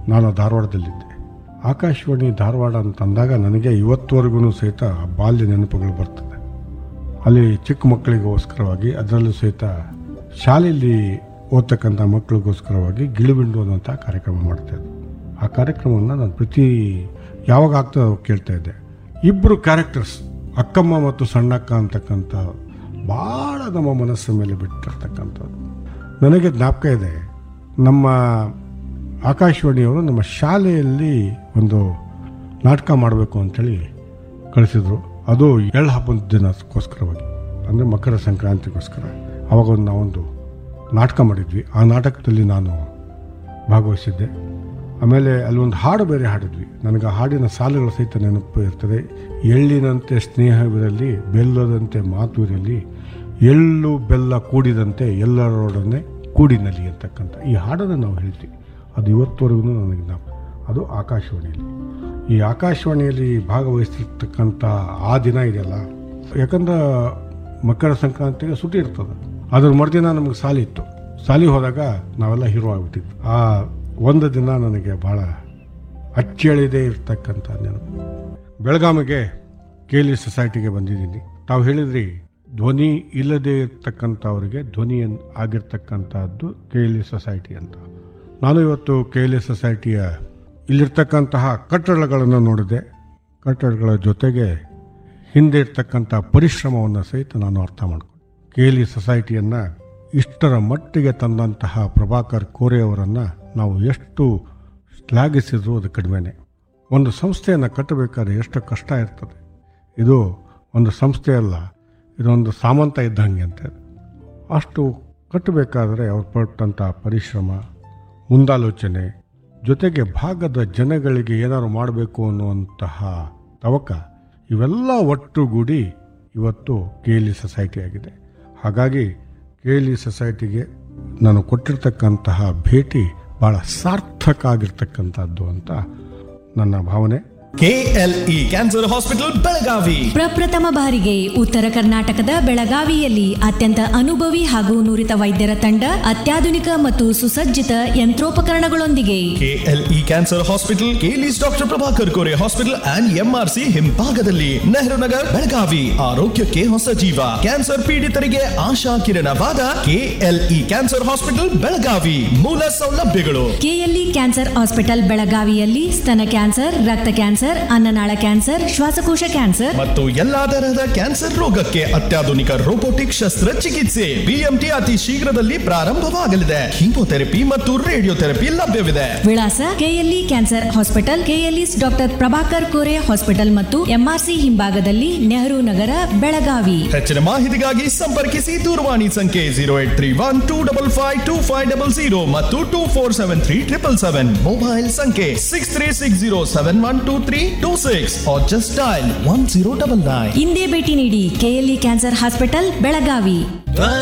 ನಾನು ಧಾರವಾಡದಲ್ಲಿದ್ದೆ ಆಕಾಶವಾಣಿ ಧಾರವಾಡ ಅಂತಂದಾಗ ನನಗೆ ಇವತ್ತುವರೆಗೂ ಸಹಿತ ಆ ಬಾಲ್ಯ ನೆನಪುಗಳು ಬರ್ತದೆ ಅಲ್ಲಿ ಚಿಕ್ಕ ಮಕ್ಕಳಿಗೋಸ್ಕರವಾಗಿ ಅದರಲ್ಲೂ ಸಹಿತ ಶಾಲೆಯಲ್ಲಿ ಓದ್ತಕ್ಕಂಥ ಮಕ್ಕಳಿಗೋಸ್ಕರವಾಗಿ ಗಿಳಿಬಿಂಡು ಅನ್ನೋಂಥ ಕಾರ್ಯಕ್ರಮ ಮಾಡ್ತಾಯಿದ್ದೆ ಆ ಕಾರ್ಯಕ್ರಮವನ್ನು ನಾನು ಪ್ರತಿ ಯಾವಾಗ ಆಗ್ತದೆ ಅವಾಗ ಕೇಳ್ತಾ ಇದ್ದೆ ಇಬ್ಬರು ಕ್ಯಾರೆಕ್ಟರ್ಸ್ ಅಕ್ಕಮ್ಮ ಮತ್ತು ಸಣ್ಣಕ್ಕ ಅಂತಕ್ಕಂಥ ಭಾಳ ನಮ್ಮ ಮನಸ್ಸಿನ ಮೇಲೆ ಬಿಟ್ಟಿರ್ತಕ್ಕಂಥದ್ದು ನನಗೆ ಜ್ಞಾಪಕ ಇದೆ ನಮ್ಮ ಆಕಾಶವಾಣಿಯವರು ನಮ್ಮ ಶಾಲೆಯಲ್ಲಿ ಒಂದು ನಾಟಕ ಮಾಡಬೇಕು ಅಂಥೇಳಿ ಕಳಿಸಿದ್ರು ಅದು ಎಳ್ಳು ಹಬ್ಬದ ದಿನಕ್ಕೋಸ್ಕರವಾಗಿ ಅಂದರೆ ಮಕರ ಸಂಕ್ರಾಂತಿಗೋಸ್ಕರ ಅವಾಗ ಒಂದು ನಾವೊಂದು ನಾಟಕ ಮಾಡಿದ್ವಿ ಆ ನಾಟಕದಲ್ಲಿ ನಾನು ಭಾಗವಹಿಸಿದ್ದೆ ಆಮೇಲೆ ಅಲ್ಲಿ ಒಂದು ಹಾಡು ಬೇರೆ ಹಾಡಿದ್ವಿ ನನಗೆ ಆ ಹಾಡಿನ ಸಾಲುಗಳ ಸಹಿತ ನೆನಪು ಇರ್ತದೆ ಎಳ್ಳಿನಂತೆ ಸ್ನೇಹವಿರಲಿ ಬೆಲ್ಲದಂತೆ ಮಾತು ಇರಲಿ ಎಳ್ಳು ಬೆಲ್ಲ ಕೂಡಿದಂತೆ ಎಲ್ಲರೊಡನೆ ಕೂಡಿನಲಿ ಅಂತಕ್ಕಂಥ ಈ ಹಾಡನ್ನು ನಾವು ಹೇಳ್ತೀವಿ ಅದು ಇವತ್ತುವರೆಗೂ ನನಗೆ ಜ್ಞಾಪ ಅದು ಆಕಾಶವಾಣಿಯಲ್ಲಿ ಈ ಆಕಾಶವಾಣಿಯಲ್ಲಿ ಭಾಗವಹಿಸ್ತಿರ್ತಕ್ಕಂಥ ಆ ದಿನ ಇದೆಯಲ್ಲ ಯಾಕಂದ್ರೆ ಮಕರ ಸಂಕ್ರಾಂತಿಗೆ ಸುಟಿ ಇರ್ತದೆ ಅದ್ರ ಮರುದಿನ ನಮಗೆ ಸಾಲಿ ಇತ್ತು ಸಾಲಿ ಹೋದಾಗ ನಾವೆಲ್ಲ ಹೀರೋ ಆಗ್ಬಿಟ್ಟಿದ್ವಿ ಆ ಒಂದು ದಿನ ನನಗೆ ಭಾಳ ಅಚ್ಚಳಿದೇ ಇರ್ತಕ್ಕಂಥ ನೆನಪು ಬೆಳಗಾವಿಗೆ ಕೇಲಿ ಸೊಸೈಟಿಗೆ ಬಂದಿದ್ದೀನಿ ತಾವು ಹೇಳಿದ್ರಿ ಧ್ವನಿ ಇಲ್ಲದೆ ಇರ್ತಕ್ಕಂಥವ್ರಿಗೆ ಧ್ವನಿ ಅನ್- ಆಗಿರ್ತಕ್ಕಂಥದ್ದು ಕೇಲಿ ಸೊಸೈಟಿ ಅಂತ ನಾನು ಇವತ್ತು ಕೇಲಿ ಸೊಸೈಟಿಯ ಇಲ್ಲಿರ್ತಕ್ಕಂತಹ ಕಟ್ಟಡಗಳನ್ನು ನೋಡಿದೆ ಕಟ್ಟಡಗಳ ಜೊತೆಗೆ ಹಿಂದೆ ಇರ್ತಕ್ಕಂಥ ಪರಿಶ್ರಮವನ್ನು ಸಹಿತ ನಾನು ಅರ್ಥ ಮಾಡಿಕೊಂಡೆ ಕೇಲಿ ಸೊಸೈಟಿಯನ್ನು ಇಷ್ಟರ ಮಟ್ಟಿಗೆ ತಂದಂತಹ ಪ್ರಭಾಕರ್ ಕೋರೆ ಅವರನ್ನು ನಾವು ಎಷ್ಟು ಶ್ಲಾಘಿಸಿದ್ರು ಅದು ಕಡಿಮೆನೆ ಒಂದು ಸಂಸ್ಥೆಯನ್ನು ಕಟ್ಟಬೇಕಾದ್ರೆ ಎಷ್ಟು ಕಷ್ಟ ಇರ್ತದೆ ಇದು ಒಂದು ಸಂಸ್ಥೆ ಅಲ್ಲ ಇದೊಂದು ಸಾಮಂತ ಇದ್ದಂಗೆ ಅಂತ ಅಷ್ಟು ಕಟ್ಟಬೇಕಾದ್ರೆ ಅವ್ರು ಪಟ್ಟಂಥ ಪರಿಶ್ರಮ ಮುಂದಾಲೋಚನೆ ಜೊತೆಗೆ ಭಾಗದ ಜನಗಳಿಗೆ ಏನಾದ್ರು ಮಾಡಬೇಕು ಅನ್ನುವಂತಹ ತವಕ ಇವೆಲ್ಲ ಒಟ್ಟುಗೂಡಿ ಇವತ್ತು ಕೇಲಿ ಸೊಸೈಟಿ ಆಗಿದೆ ಹಾಗಾಗಿ ಕೇಲಿ ಸೊಸೈಟಿಗೆ ನಾನು ಕೊಟ್ಟಿರ್ತಕ್ಕಂತಹ ಭೇಟಿ ಭಾಳ ಸಾರ್ಥಕ ಆಗಿರ್ತಕ್ಕಂಥದ್ದು ಅಂತ ನನ್ನ ಭಾವನೆ ಕೆಎಲ್ಇ ಕ್ಯಾನ್ಸರ್ ಹಾಸ್ಪಿಟಲ್ ಬೆಳಗಾವಿ ಪ್ರಪ್ರಥಮ ಬಾರಿಗೆ ಉತ್ತರ ಕರ್ನಾಟಕದ ಬೆಳಗಾವಿಯಲ್ಲಿ ಅತ್ಯಂತ ಅನುಭವಿ ಹಾಗೂ ನುರಿತ ವೈದ್ಯರ ತಂಡ ಅತ್ಯಾಧುನಿಕ ಮತ್ತು ಸುಸಜ್ಜಿತ ಯಂತ್ರೋಪಕರಣಗಳೊಂದಿಗೆ KLE cancer hospital KLE's doctor Prabhakar Kore hospital and MRC ಹಿಂಭಾಗದಲ್ಲಿ ನೆಹರು ನಗರ್ ಬೆಳಗಾವಿ ಆರೋಗ್ಯಕ್ಕೆ ಹೊಸ ಜೀವ ಕ್ಯಾನ್ಸರ್ ಪೀಡಿತರಿಗೆ ಆಶಾ ಕಿರಣವಾದ ಕೆಎಲ್ಇ ಕ್ಯಾನ್ಸರ್ ಹಾಸ್ಪಿಟಲ್ ಬೆಳಗಾವಿ ಮೂಲ ಸೌಲಭ್ಯಗಳು ಕೆಎಲ್ಇ ಕ್ಯಾನ್ಸರ್ ಹಾಸ್ಪಿಟಲ್ ಬೆಳಗಾವಿಯಲ್ಲಿ ಸ್ತನ ಕ್ಯಾನ್ಸರ್ ರಕ್ತ ಕ್ಯಾನ್ಸರ್ ಅನ್ನನಾಳ ಕ್ಯಾನ್ಸರ್ ಶ್ವಾಸಕೋಶ ಕ್ಯಾನ್ಸರ್ ಮತ್ತು ಎಲ್ಲಾ ತರಹದ ಕ್ಯಾನ್ಸರ್ ರೋಗಕ್ಕೆ ಅತ್ಯಾಧುನಿಕ ರೋಬೋಟಿಕ್ ಶಸ್ತ್ರಚಿಕಿತ್ಸೆ ಬಿಎಂಟಿ ಅತಿ ಶೀಘ್ರದಲ್ಲಿ ಪ್ರಾರಂಭವಾಗಲಿದೆ ಕೀಮೋಥೆರಪಿ ಮತ್ತು ರೇಡಿಯೋಥೆರಪಿ ಲಭ್ಯವಿದೆ ವಿಳಾಸ KLE cancer hospital KLE's doctor Prabhakar Kore hospital ಮತ್ತು ಎಂಆರ್ಸಿ ಹಿಂಭಾಗದಲ್ಲಿ ನೆಹರು ನಗರ ಬೆಳಗಾವಿ ಹೆಚ್ಚಿನ ಮಾಹಿತಿಗಾಗಿ ಸಂಪರ್ಕಿಸಿ ದೂರವಾಣಿ ಸಂಖ್ಯೆ zero eight three one two double five two five double zero ಮತ್ತು two four seven three triple seven mobile ಸಂಖ್ಯೆ six three six zero seven one two three two six just dial one zero double nine ಇಂದೇ ಭೇಟಿ ನೀಡಿ KLE cancer hospital Belagavi